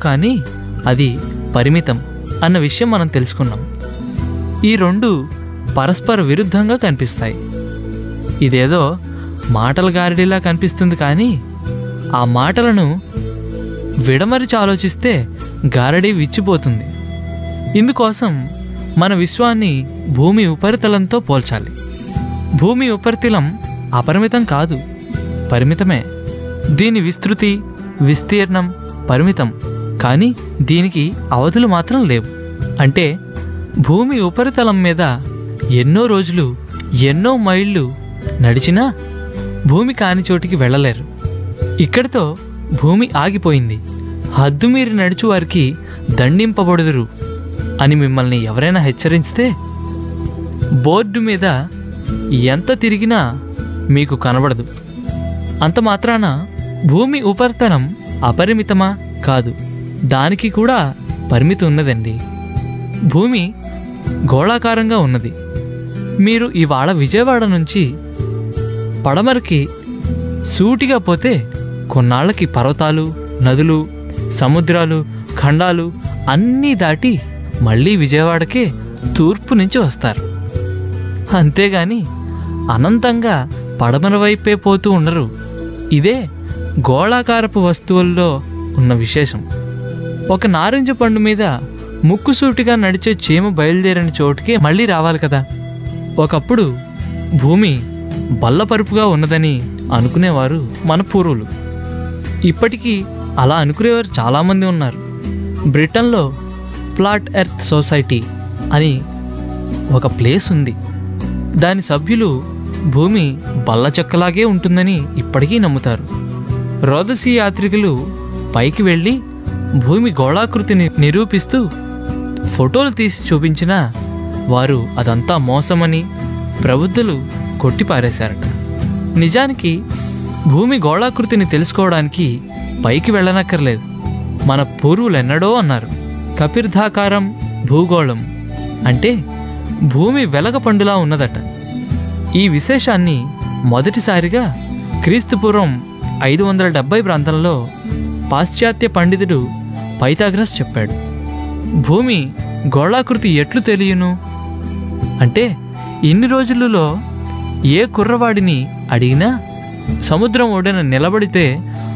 కానీ అది పరిమితం అన్న విషయం మనం తెలుసుకున్నాం ఈ రెండు పరస్పర విరుద్ధంగా కనిపిస్తాయి ఇదేదో మాటల గారిడిలా కనిపిస్తుంది కానీ ఆ మాటలను విడమరిచి ఆలోచిస్తే గారడి విచ్చిపోతుంది ఇందుకోసం మన విశ్వాన్ని భూమి ఉపరితలంతో పోల్చాలి భూమి ఉపరితలం అపరిమితం కాదు పరిమితమే దీని విస్తృతి విస్తీర్ణం పరిమితం కానీ దీనికి అవధులు మాత్రం లేవు అంటే భూమి ఉపరితలం మీద ఎన్నో రోజులు ఎన్నో మైళ్ళు నడిచినా భూమి కాని చోటికి వెళ్ళలేరు ఇక్కడితో భూమి ఆగిపోయింది హద్దు మీరి నడుచు వారికి దండింపబడుదురు అని మిమ్మల్ని ఎవరైనా హెచ్చరిస్తే బోర్డు మీద ఎంత తిరిగినా మీకు కనబడదు అంత మాత్రాన భూమి ఉపరితలం అపరిమితమా కాదు దానికి కూడా పరిమితి ఉన్నదండి భూమి గోళాకారంగా ఉన్నది మీరు ఇవాళ విజయవాడ నుంచి పడమరకి సూటిగా పోతే కొన్నాళ్ళకి పర్వతాలు నదులు సముద్రాలు ఖండాలు అన్నీ దాటి మళ్ళీ విజయవాడకే తూర్పు నుంచి వస్తారు అంతేగాని అనంతంగా పడమర వైపే పోతూ ఉండరు ఇదే గోళాకారపు వస్తువుల్లో ఉన్న విశేషం ఒక నారింజ పండు మీద ముక్కుసూటిగా నడిచే చీమ బయలుదేరిన చోటుకే మళ్ళీ రావాలి కదా ఒకప్పుడు భూమి బల్లపరుపుగా ఉన్నదని అనుకునేవారు మన పూర్వులు ఇప్పటికీ అలా అనుకునేవారు చాలామంది ఉన్నారు బ్రిటన్లో ఫ్లాట్ ఎర్త్ సొసైటీ అని ఒక ప్లేస్ ఉంది దాని సభ్యులు భూమి బల్ల చెక్కలాగే ఉంటుందని ఇప్పటికీ నమ్ముతారు రోదసీ యాత్రికులు పైకి వెళ్ళి భూమి గోళాకృతిని నిరూపిస్తూ ఫోటోలు తీసి చూపించినా వారు అదంతా మోసమని ప్రబుద్ధులు కొట్టిపారేశారట నిజానికి భూమి గోళాకృతిని తెలుసుకోవడానికి పైకి వెళ్ళనక్కర్లేదు మన పూర్వులెన్నడో అన్నారు కపిర్ధాకారం భూగోళం అంటే భూమి వెలగ పండులా ఉన్నదట ఈ విశేషాన్ని మొదటిసారిగా క్రీస్తుపూర్వం ఐదు వందల డెబ్బై ప్రాంతంలో పాశ్చాత్య పండితుడు పైథాగ్రస్ చెప్పాడు భూమి గోళాకృతి ఎట్లు తెలియను అంటే ఇన్ని రోజులలో ఏ కుర్రవాడిని అడిగినా సముద్రం ఒడిన నిలబడితే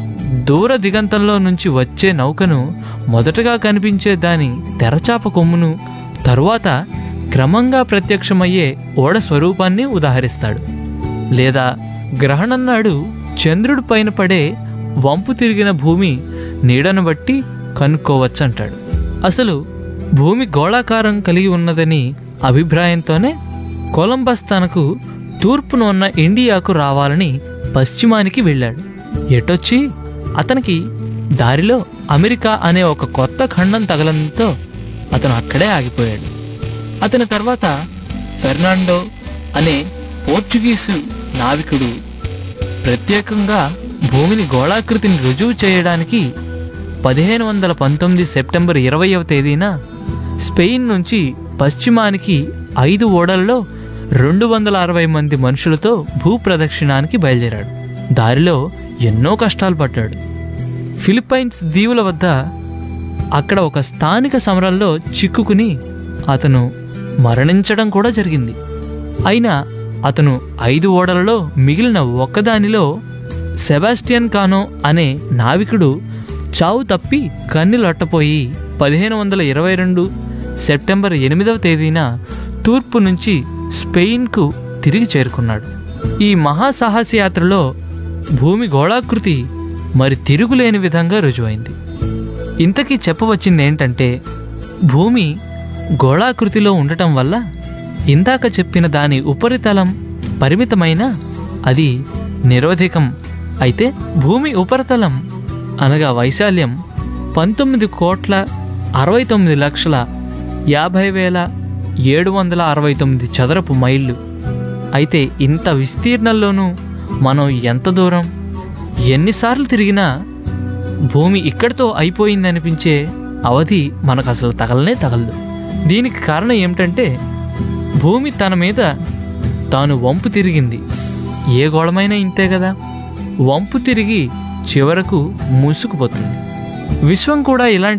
దూర దిగంతంలో నుంచి వచ్చే నౌకను మొదటగా కనిపించే దాని తెరచాప కొమ్మును తరువాత క్రమంగా ప్రత్యక్షమయ్యే ఓడ స్వరూపాన్ని ఉదాహరిస్తాడు లేదా గ్రహణం నాడు చంద్రుడి పైన పడే వంపు తిరిగిన భూమి నీడను బట్టి కనుక్కోవచ్చంటాడు అసలు భూమి గోళాకారం కలిగి ఉన్నదని అభిప్రాయంతోనే కొలంబస్ తనకు తూర్పున ఉన్న ఇండియాకు రావాలని పశ్చిమానికి వెళ్ళాడు ఎటొచ్చి అతనికి దారిలో అమెరికా అనే ఒక కొత్త ఖండం తగలంతో అతను అక్కడే ఆగిపోయాడు అతని తర్వాత ఫెర్నాండో అనే పోర్చుగీసు నావికుడు ప్రత్యేకంగా భూమిని గోళాకృతిని రుజువు చేయడానికి పదిహేను వందల పంతొమ్మిది సెప్టెంబర్ ఇరవయవ తేదీన స్పెయిన్ నుంచి పశ్చిమానికి ఐదు ఓడల్లో రెండు వందల అరవై మంది మనుషులతో భూప్రదక్షిణానికి బయలుదేరాడు దారిలో ఎన్నో కష్టాలు పడ్డాడు ఫిలిప్పైన్స్ దీవుల వద్ద అక్కడ ఒక స్థానిక సమరంలో చిక్కుకుని అతను మరణించడం కూడా జరిగింది అయినా అతను ఐదు ఓడలలో మిగిలిన ఒక్కదానిలో సెబాస్టియన్ కానో అనే నావికుడు చావు తప్పి కన్నీలొట్టపోయి పదిహేను వందల ఇరవై రెండు సెప్టెంబర్ ఎనిమిదవ తేదీన తూర్పు నుంచి స్పెయిన్కు తిరిగి చేరుకున్నాడు ఈ మహాసాహస యాత్రలో భూమి గోళాకృతి మరి తిరుగులేని విధంగా రుజువైంది ఇంతకీ చెప్పవచ్చింది ఏంటంటే భూమి గోళాకృతిలో ఉండటం వల్ల ఇందాక చెప్పిన దాని ఉపరితలం పరిమితమైన అది నిరోధికం అయితే భూమి ఉపరితలం అనగా వైశాల్యం పంతొమ్మిది కోట్ల అరవై తొమ్మిది లక్షల యాభై వేల ఏడు వందల అరవై తొమ్మిది చదరపు మైళ్ళు అయితే ఇంత విస్తీర్ణంలోనూ మనం ఎంత దూరం ఎన్నిసార్లు తిరిగినా భూమి ఇక్కడితో అయిపోయిందనిపించే అవధి మనకు అసలు తగలనే తగలదు దీనికి కారణం ఏమిటంటే భూమి తన మీద తాను వంపు తిరిగింది ఏ గోళమైనా ఇంతే కదా వంపు తిరిగి చివరకు మూసుకుపోతుంది విశ్వం కూడా ఇలాంటి